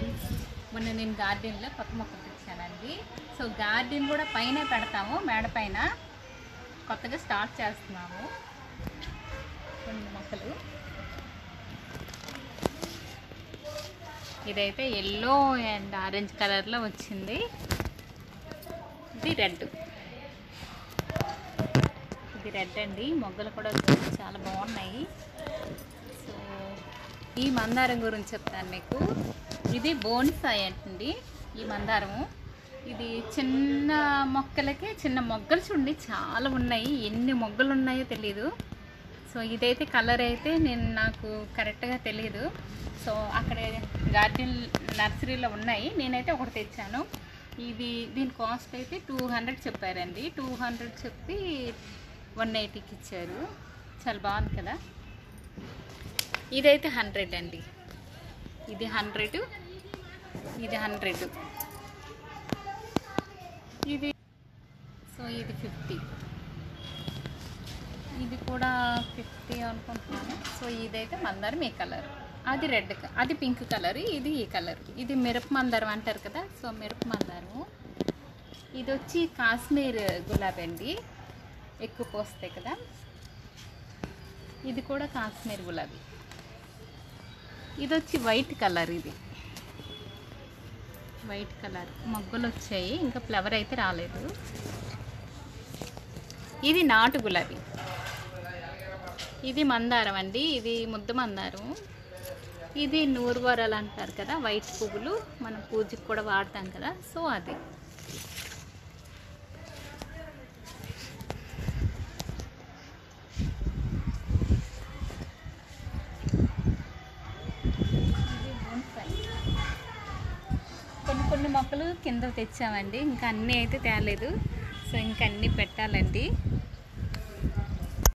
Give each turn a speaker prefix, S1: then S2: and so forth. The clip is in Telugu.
S1: ఫ్రెండ్స్ మొన్న నేను గార్డెన్లో కొత్త మొక్కలు తెచ్చానండి సో గార్డెన్ కూడా పైన పెడతాము మేడ పైన కొత్తగా స్టార్ట్ చేస్తున్నాము కొన్ని మొక్కలు ఇదైతే ఎల్లో అండ్ ఆరెంజ్ కలర్లో వచ్చింది ఇది రెడ్ ఇది రెడ్ అండి మొగ్గలు కూడా చాలా బాగున్నాయి సో ఈ మందారం గురించి చెప్తాను మీకు ఇది బోన్సాయ్ అంటండి ఈ మందారము ఇది చిన్న మొక్కలకి చిన్న మొగ్గలు చూడండి చాలా ఉన్నాయి ఎన్ని మొగ్గలు ఉన్నాయో తెలియదు సో ఇదైతే కలర్ అయితే నేను నాకు కరెక్ట్గా తెలియదు సో అక్కడ గార్డెన్ నర్సరీలో ఉన్నాయి నేనైతే ఒకటి తెచ్చాను ఇది దీని కాస్ట్ అయితే టూ హండ్రెడ్ చెప్పారండి టూ హండ్రెడ్ చెప్పి వన్ ఎయిటీకి ఇచ్చారు చాలా బాగుంది కదా ఇదైతే హండ్రెడ్ అండి ఇది హండ్రెడ్ ఇది హండ్రెడ్ ఇది సో ఇది ఫిఫ్టీ ఇది కూడా ఫిఫ్టీ అనుకుంటున్నాను సో ఇదైతే మందారం ఈ కలర్ అది రెడ్ అది పింక్ కలర్ ఇది ఈ కలర్ ఇది మిరప మందారం అంటారు కదా సో మిరప మందారము ఇది వచ్చి కాశ్మీర్ గులాబీ అండి ఎక్కువ పోస్తాయి కదా ఇది కూడా కాశ్మీర్ గులాబీ ఇది వచ్చి వైట్ కలర్ ఇది వైట్ కలర్ మొగ్గలు వచ్చాయి ఇంకా ఫ్లవర్ అయితే రాలేదు ఇది నాటు గులాబీ ఇది మందారం అండి ఇది ముద్ద మందారం ఇది నూరువరలు అంటారు కదా వైట్ పువ్వులు మనం పూజకి కూడా వాడతాం కదా సో అది ఇది బోన్సాయి. కొన్ని కొన్ని మొక్కలు కింద తెచ్చామండి ఇంకా అన్నీ అయితే తేలేదు సో ఇంకా అన్నీ పెట్టాలి